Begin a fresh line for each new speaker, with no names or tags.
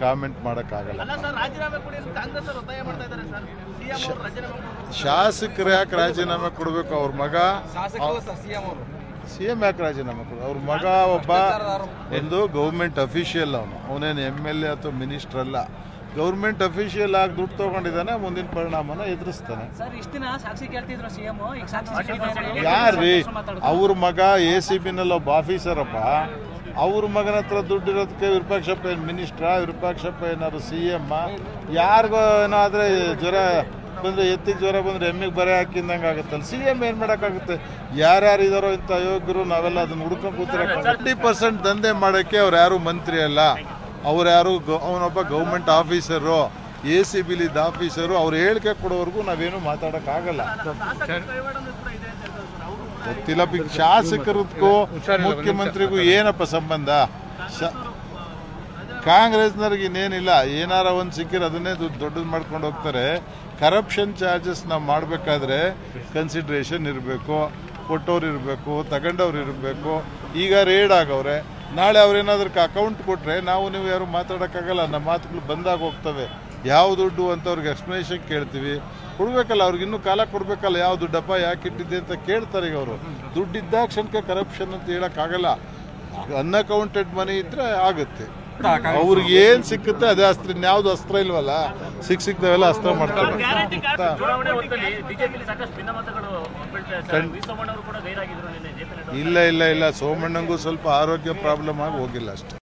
Comment ಮಾಡೋಕ್ಕಾಗಲ್ಲ
ಅಲ್ಲ sir ರಾಜೀನಾಮೆ ಕೊಡಿ ಅಂತ ಕಾಂಗ್ರೆಸ್ ಅವರು ಒತ್ತಾಯ ಮಾಡ್ತಾ ಇದ್ದಾರೆ ಸರ್ ಸಿಎಂ ಅವರು ರಾಜೀನಾಮೆ ಕೊಡ್ಬೇಕು.
ಶಾಸಕರು ಯಾಕೆ ರಾಜೀನಾಮೆ ಕೊಡಬೇಕು ಅವ್ರ ಮಗ
ಶಾಸಕರು ಸರ್ ಸಿಎಂ ಅವರು
ಸಿ ಎಂ ಯಾಕೆ ರಾಜೀನಾಮೆ ಕೊಡ ಅವ್ರ ಮಗ ಒಬ್ಬ ಒಂದು ಗೌರ್ಮೆಂಟ್ ಅಫಿಷಿಯಲ್ ಅವನು ಅವನೇನು ಎಮ್ ಎಲ್ ಎ ಅಥವಾ ಮಿನಿಸ್ಟರ್ ಅಲ್ಲ ಗೌರ್ಮೆಂಟ್ ಅಫಿಷಿಯಲ್ ಆಗಿ ದುಡ್ಡು ತೊಗೊಂಡಿದ್ದಾನೆ ಮುಂದಿನ ಪರಿಣಾಮನ ಎದುರಿಸ್ತಾನೆ
ಸರ್ ಇಷ್ಟ ದಿನ ಸಾಕ್ಷಿ ಕೇಳ್ತಿದ್ರು ಸಿಎಂ ಈಗ ಸಾಕ್ಷಿ ಸಿಕ್ಕಿದೆ.
ಯಾರ್ರೀ
ಮಾತಾಡ್ತಾರೆ.
ಅವ್ರ ಮಗ ಎ ಸಿ ಬಿನಲ್ಲಿ ಒಬ್ಬ ಆಫೀಸರಪ್ಪ ಅವ್ರ ಮಗನ ಹತ್ರ ದುಡ್ಡಿರೋದಕ್ಕೆ ವಿರೂಪಾಕ್ಷಪ್ಪ ಏನು ಮಿನಿಸ್ಟ್ರ ವಿರೂಪಾಕ್ಷಪ್ಪ ಏನಾದ್ರು ಸಿ ಎಮ್ ಯಾರಿಗೋ ಏನಾದ್ರೆ ಜ್ವರ ಬಂದ್ರೆ ಎತ್ತಿಗೆ ಜ್ವರ ಬಂದ್ರೆ ಎಮ್ಮಿಗೆ ಬರೆ ಹಾಕಿದಂಗೆ ಆಗುತ್ತಲ್ಲ ಸಿ ಎಮ್ ಏನು ಮಾಡೋಕ್ಕಾಗುತ್ತೆ ಯಾರ್ಯಾರು ಇದಾರೋ ಇಂಥ ಅಯೋಗ್ಯರು ನಾವೆಲ್ಲ ಅದನ್ನ ಹುಡ್ಕೊಂಡು ಕೂತಿರೋ ಫಿಫ್ಟಿ ಪರ್ಸೆಂಟ್ ದಂಧೆ ಮಾಡೋಕ್ಕೆ ಅವ್ರು ಯಾರು ಮಂತ್ರಿ ಅಲ್ಲ ಅವ್ರು ಯಾರು ಅವನೊಬ್ಬ ಗೌರ್ಮೆಂಟ್ ಆಫೀಸರು ಎ ಸಿ ಬಿಲಿದ್ದ ಆಫೀಸರು ಅವ್ರು ಹೇಳಿಕೆ ಕೊಡೋವರೆಗೂ ನಾವೇನು ಮಾತಾಡೋಕ್ಕಾಗಲ್ಲ
ಶಾಸಕರ ಕೈವಾಡನೂ ಕೂಡ ಇದೆ ಅಂತ ಹೇಳ್ತಾರೆ ಸರ್ ಅವರು
ಗೊತ್ತಿಲ್ಲ ಬಿ- ಶಾಸಕರಿಗೂ ಮುಖ್ಯಮಂತ್ರಿಗೂ ಏನಪ್ಪ ಸಂಬಂಧ ಶ- ಕಾಂಗ್ರೆಸ್ನವ್ರಿಗೆ ಇನ್ನೇನಿಲ್ಲ ಏನಾರ ಒಂದು ಸಿಕ್ಕಿದ್ರೆ ಅದನ್ನೇ ದುಡ್ಡು ದೊಡ್ಡದು ಮಾಡ್ಕೊಂಡು ಹೋಗ್ತಾರೆ ಕರಪ್ಷನ್ ಚಾರ್ಜಸ್ ನಾವು ಮಾಡಬೇಕಾದ್ರೆ ಕನ್ಸಿಡ್ರೇಷನ್ ಇರಬೇಕು ಕೊಟ್ಟವ್ರು ಇರಬೇಕು ತಗೊಂಡವ್ರು ಇರಬೇಕು ಈಗ ರೇಡ್ ಆಗವ್ರೆ ನಾಳೆ ಅವ್ರೇನಾದ್ರೂ ಅಕೌಂಟ್ ಕೊಟ್ಟರೆ ನಾವು ನೀವು ಯಾರು ಮಾತಾಡೋಕ್ಕಾಗಲ್ಲ ನಮ್ಮ ಮಾತುಗಳು ಬಂದಾಗ ಹೋಗ್ತವೆ ಯಾವ ದುಡ್ಡು ಅಂತ ಅವ್ರಿಗೆ ಎಕ್ಸ್ಪ್ಲನೇಷನ್ ಕೇಳ್ತೀವಿ ಕೊಡ್ಬೇಕಲ್ಲ ಅವ್ರಿಗೆ ಇನ್ನೂ ಕಾಲ ಕೊಡ್ಬೇಕಲ್ಲ ಯಾವ ದುಡ್ಡಪ್ಪ ಯಾಕೆ ಇಟ್ಟಿದ್ದೆ ಅಂತ ಕೇಳ್ತಾರೆ ಈಗ ಅವರು ದುಡ್ಡಿದ್ದಾಕ್ಷಣಕ್ಕೆ ಕರಪ್ಷನ್ ಅಂತ ಹೇಳೋಕ್ಕಾಗಲ್ಲ ಅನ್ಅಕೌಂಟೆಡ್ ಮನಿ ಇದ್ರೆ ಆಗುತ್ತೆ ಅವ್ರಿಗೆ ಏನ್ ಸಿಕ್ಕುತ್ತೆ ಅದೇ ಅಸ್ತ್ರ ಇನ್ಯಾವ್ದು ಅಸ್ತ್ರ ಇಲ್ವಲ್ಲ ಸಿಕ್ ಸಿಕ್ತವೆಲ್ಲ ಅಸ್ತ್ರ ಮಾಡ್ತಾರೆ
ಚುನಾವಣೆ ಹೊತ್ತಲ್ಲಿ ಬಿಜೆಪಿಯಲ್ಲಿ ಸಾಕಷ್ಟು ಭಿನ್ನಮತಗಳು ಬೀಳ್ತಾ ಇದೆ ಸರ್ ವಿ ಸೋಮಣ್ಣ ಅವರು ಕೂಡ ಗೈರಾಗಿದ್ರು ನಿನ್ನೆ ಜೆ ಪಿ ನಡ್ಡಾ
ಇಲ್ಲ ಇಲ್ಲ ಇಲ್ಲ ಸೋಮಣ್ಣಂಗೂ ಸ್ವಲ್ಪ ಆರೋಗ್ಯ ಪ್ರಾಬ್ಲಮ್ ಆಗಿ ಹೋಗಿಲ್ಲ ಅಷ್ಟೇ